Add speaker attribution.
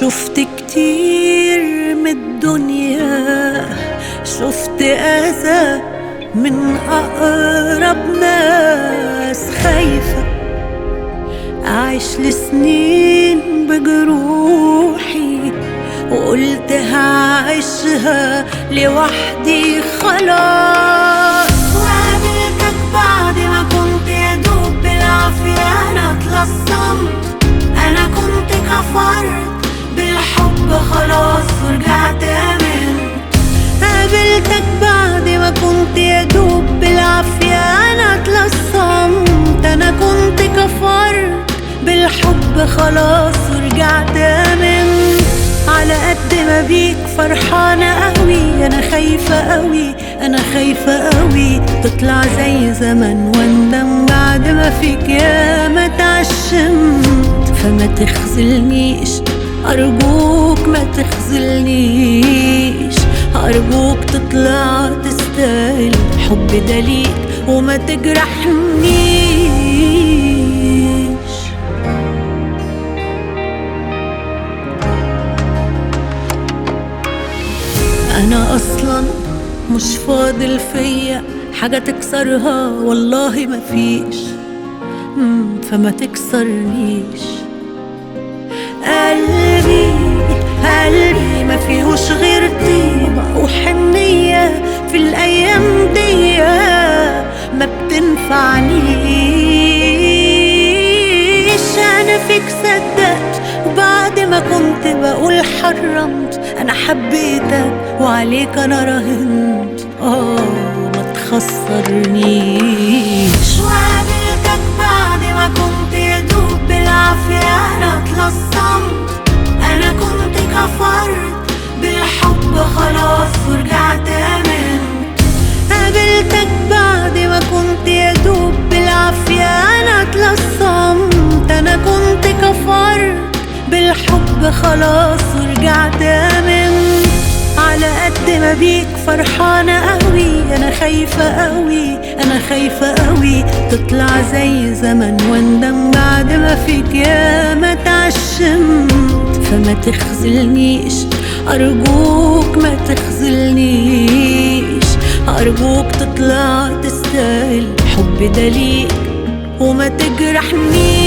Speaker 1: شفت كتير من الدنيا شفت أذى من أقرب ناس خايفة أعيش لسنين بجروحي وقلت هعيشها لوحدي خلاص وقابلتك بعد ما كنت يا دوب بالعافية أنا اتلصمت أنا كنت كفرت بالحب خلاص ورجعت آمنت قابلتك بعد ما كنت يا دوب بالعافية أنا اتلصمت أنا كنت كفرت بالحب خلاص ورجعت آمنت على قد ما بيك فرحانة قوي أنا خايفة قوي أنا خايفة قوي تطلع زي زمان واندم بعد ما فيك يا ما تعشمت فما تخذلنيش أرجوك ما تخذلنيش أرجوك تطلع تستاهل حب ده ليك وما تجرحنيش أنا أصلا مش فاضل فيا حاجة تكسرها والله مفيش مم، فما تكسرنيش قلبي قلبي ما فيهوش غير طيبة وحنية في الأيام دي ما بتنفعنيش أنا فيك صدقت وبعد ما كنت بقول حرمت أنا حبيتك وعليك أنا راهنت آه ما تخسرنيش وقابلتك بعد ما كنت يا دوب بالعافية أنا اتلصمت أنا كنت كفرت بالحب خلاص ورجعت آمنت قابلتك بعد ما كنت يا دوب بالعافية أنا اتلصمت أنا كنت كفرت بالحب خلاص ورجعت آمنت على قد ما بيك فرحانة قوي أنا خايفة قوي أنا خايفة قوي تطلع زي زمان واندم بعد ما فيك يا ما تعشمت فما تخذلنيش أرجوك ما تخذلنيش أرجوك تطلع تستاهل حب ده ليك وما تجرحنيش